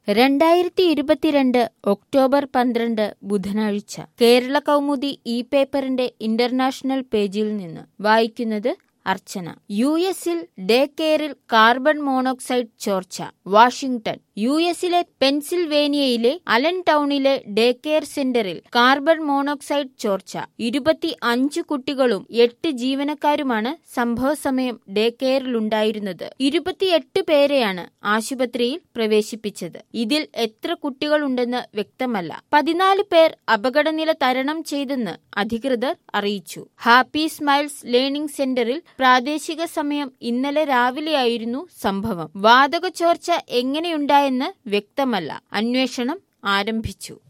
രണ്ടായിരത്തി ഇരുപത്തിരണ്ട് ഒക്ടോബർ പന്ത്രണ്ട് ബുധനാഴ്ച കേരള കൗമുദി ഇ പേപ്പറിന്റെ ഇന്റർനാഷണൽ പേജിൽ നിന്ന് വായിക്കുന്നത് അർച്ചന യു എസിൽ ഡേ കെയറിൽ കാർബൺ മോണോക്സൈഡ് ചോർച്ച വാഷിംഗ്ടൺ യു എസിലെ പെൻസിൽവേനിയയിലെ അലൻ ടൗണിലെ ഡേ കെയർ സെന്ററിൽ കാർബൺ മോണോക്സൈഡ് ചോർച്ച ഇരുപത്തി അഞ്ച് കുട്ടികളും എട്ട് ജീവനക്കാരുമാണ് സംഭവസമയം ഡേ കെയറിലുണ്ടായിരുന്നത് ഇരുപത്തിയെട്ട് പേരെയാണ് ആശുപത്രിയിൽ പ്രവേശിപ്പിച്ചത് ഇതിൽ എത്ര കുട്ടികളുണ്ടെന്ന് വ്യക്തമല്ല പതിനാല് പേർ അപകടനില തരണം ചെയ്തെന്ന് അധികൃതർ അറിയിച്ചു ഹാപ്പി സ്മൈൽസ് ലേണിംഗ് സെന്ററിൽ പ്രാദേശിക സമയം ഇന്നലെ രാവിലെയായിരുന്നു സംഭവം വാതക ചോർച്ച എങ്ങനെയുണ്ടായെന്ന് വ്യക്തമല്ല അന്വേഷണം ആരംഭിച്ചു